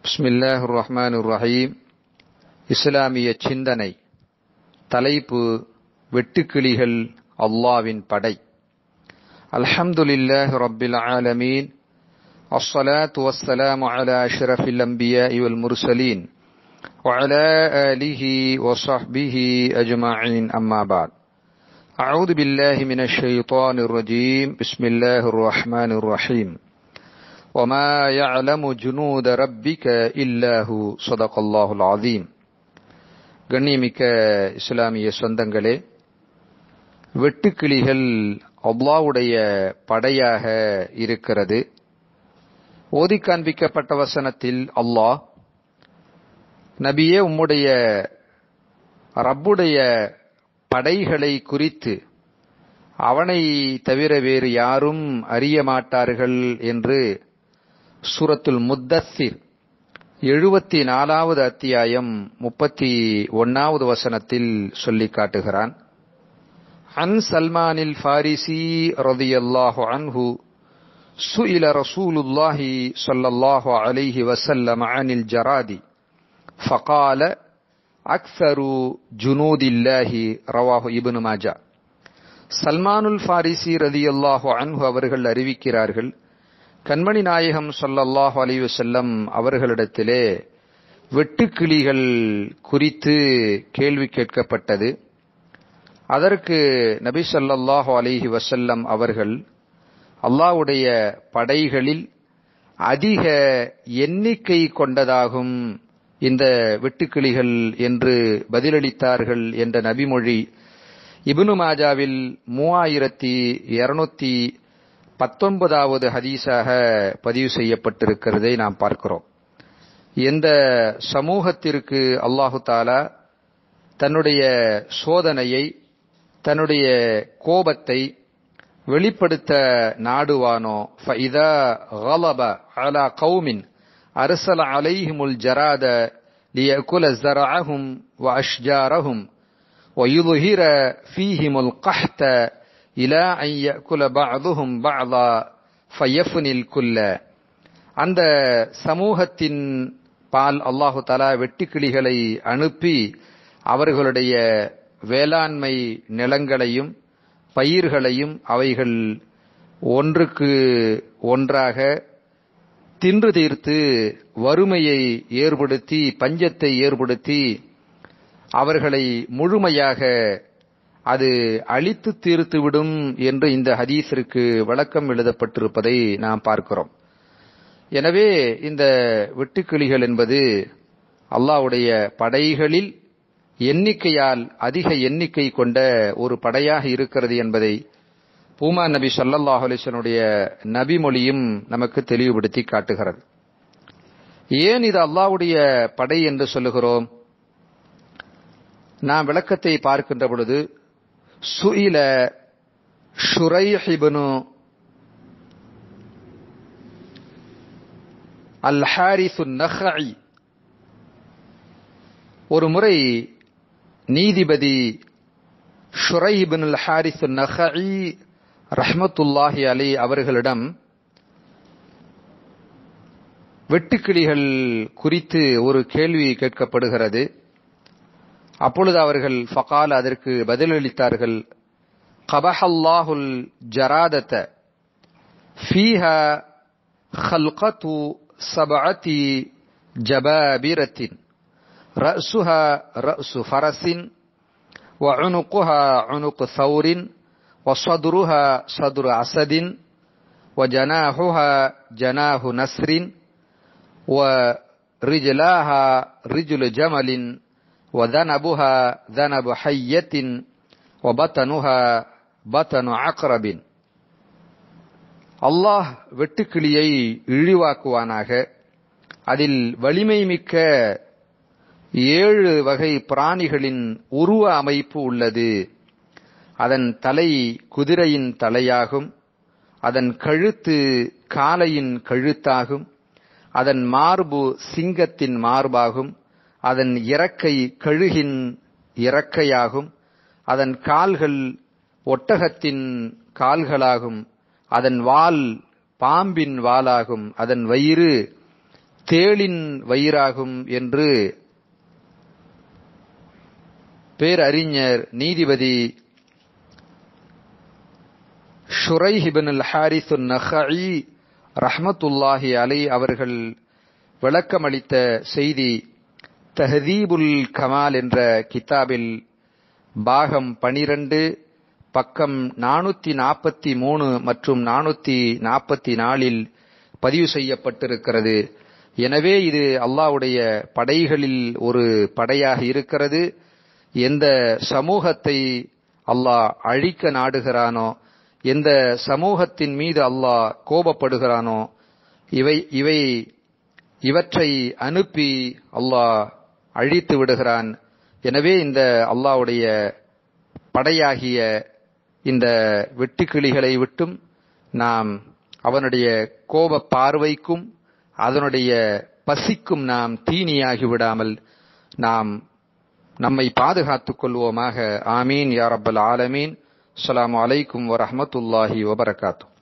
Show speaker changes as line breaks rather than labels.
பிஸ்மில்லாஹ் ரஹ்மான் ரஹீம் இஸ்லாமிய சிந்தனை தலைப்பு வெட்டுக்கிளிகள் அல்லாவின் படை அல்ஹம்துலில்லாஹ் ரப்பில் ஆலமீன் الصلاة والسلام على أشرف الأنبياء والمرسلين وعلى آله وصحبه أجمعين أما بعد أعوذ بالله من الشيطان الرجيم بسم الله الرحمن الرحيم وما يعلم جنود ربك إلا هو صدق الله العظيم கண்ணியமிக்க இஸ்லாமிய சொந்தங்களே வெட்டுக்கிளிகள் அல்லாவுடைய படையாக இருக்கிறது ஓதி காண்பிக்கப்பட்ட வசனத்தில் அல்லாஹ் நபியே உம்முடைய ரப்புடைய படைகளை குறித்து அவனை தவிர வேறு யாரும் அறிய மாட்டார்கள் என்று சூரத்துல் முத்தசிர் எழுபத்தி நாலாவது அத்தியாயம் முப்பத்தி ஒன்னாவது வசனத்தில் சொல்லி காட்டுகிறான் அன் சல்மானில் ஃபாரிசி ரதியல்லாஹு அன்ஹு سئل رسول الله صلى الله عليه وسلم عن الجراد فقال أكثر جنود الله رواه ابن ماجه சல்மானுல் ஃபாரிசி ரதி அல்லாஹு அன்ஹு அவர்கள் அறிவிக்கிறார்கள் கண்மணி நாயகம் சொல்லல்லாஹு அலி வசல்லம் அவர்களிடத்திலே வெட்டுக்கிளிகள் குறித்து கேள்வி கேட்கப்பட்டது அதற்கு நபி சொல்லல்லாஹு அலிஹி வசல்லம் அவர்கள் அல்லாவுடைய படைகளில் அதிக எண்ணிக்கை கொண்டதாகும் இந்த வெட்டுக்கிளிகள் என்று பதிலளித்தார்கள் என்ற நபிமொழி இபுனு மாஜாவில் மூவாயிரத்தி இருநூத்தி பத்தொன்பதாவது ஹதீஸாக பதிவு செய்யப்பட்டிருக்கிறதை நாம் பார்க்கிறோம் எந்த சமூகத்திற்கு அல்லாஹு தாலா தன்னுடைய சோதனையை தன்னுடைய கோபத்தை வெளிப்படுத்த நாடுவானோ ஃபஇதா غلب على قوم أرسل عليهم الجراد ليأكل زرعهم وأشجارهم ويظهر فيهم القحط إلى أن يأكل بعضهم بعضا فيفني الكل அந்த சமூகத்தின் பால் அல்லாஹு தலா வெட்டுக்கிளிகளை அனுப்பி அவர்களுடைய வேளாண்மை நிலங்களையும் பயிர்களையும் அவைகள் ஒன்றுக்கு ஒன்றாக தின்று தீர்த்து வறுமையை ஏற்படுத்தி பஞ்சத்தை ஏற்படுத்தி அவர்களை முழுமையாக அது அழித்து தீர்த்துவிடும் என்று இந்த ஹதீஸிற்கு விளக்கம் எழுதப்பட்டிருப்பதை நாம் பார்க்கிறோம் எனவே இந்த வெட்டுக்கிளிகள் என்பது அல்லாவுடைய படைகளில் எண்ணிக்கையால் அதிக எண்ணிக்கை கொண்ட ஒரு படையாக இருக்கிறது என்பதை பூமா நபி சல்லாஹ் அலிசனுடைய நபிமொழியும் நமக்கு தெளிவுபடுத்தி காட்டுகிறது ஏன் இது அல்லாவுடைய படை என்று சொல்லுகிறோம் நாம் விளக்கத்தை பார்க்கின்ற பொழுது சுயில ஷுரைஹிபனு அல் ஹாரிசு நஹி ஒரு முறை நீதிபதி ஷுரைபின் அல் ஹாரிஸ் நஹி ரஹமத்துல்லாஹி அலி அவர்களிடம் வெட்டுக்கிளிகள் குறித்து ஒரு கேள்வி கேட்கப்படுகிறது அப்பொழுது அவர்கள் ஃபகால் அதற்கு பதிலளித்தார்கள் கபஹல்லாஹுல் ஜராதத்த ஃபீஹா خلقة سبعة جبابرة رأسها رأس فرس وعنقها عنق ثور وصدرها صدر أسد وجناحها جناح نسر ورجلاها رجل جمل وذنبها ذنب حية وبطنها بطن عقرب அல்லாஹ் வெட்டுக்கிளியை இழிவாக்குவானாக அதில் வலிமை மிக்க ஏழு வகை பிராணிகளின் உருவ அமைப்பு உள்ளது அதன் தலை குதிரையின் தலையாகும் அதன் கழுத்து காலையின் கழுத்தாகும் அதன் மார்பு சிங்கத்தின் மார்பாகும் அதன் இறக்கை கழுகின் இறக்கையாகும் அதன் கால்கள் ஒட்டகத்தின் கால்களாகும் அதன் வால் பாம்பின் வாலாகும் அதன் வயிறு தேளின் வயிறாகும் என்று பேரறிஞர் நீதிபதி ஷுரைஹிபின் அல் ஹாரிசு நஹி ரஹமத்துல்லாஹி அலை அவர்கள் விளக்கமளித்த செய்தி தஹதீபுல் கமால் என்ற கிதாபில் பாகம் பனிரண்டு பக்கம் நானூத்தி நாற்பத்தி மூணு மற்றும் நானூத்தி நாற்பத்தி நாலில் பதிவு செய்யப்பட்டிருக்கிறது எனவே இது அல்லாவுடைய படைகளில் ஒரு படையாக இருக்கிறது எந்த சமூகத்தை அல்லாஹ் அழிக்க நாடுகிறானோ எந்த சமூகத்தின் மீது அல்லாஹ் கோபப்படுகிறானோ இவை இவை இவற்றை அனுப்பி அல்லாஹ் அழித்து விடுகிறான் எனவே இந்த அல்லாவுடைய படையாகிய இந்த வெட்டுக்கிளிகளை விட்டும் நாம் அவனுடைய கோப பார்வைக்கும் அதனுடைய பசிக்கும் நாம் தீனியாகி விடாமல் நாம் நம்மை பாதுகாத்துக் கொள்வோமாக ஆமீன் யா ரப்பல் ஆலமீன் அஸ்ஸலாமு அலைக்கும் வரஹமத்துல்லாஹி வபரகாத்து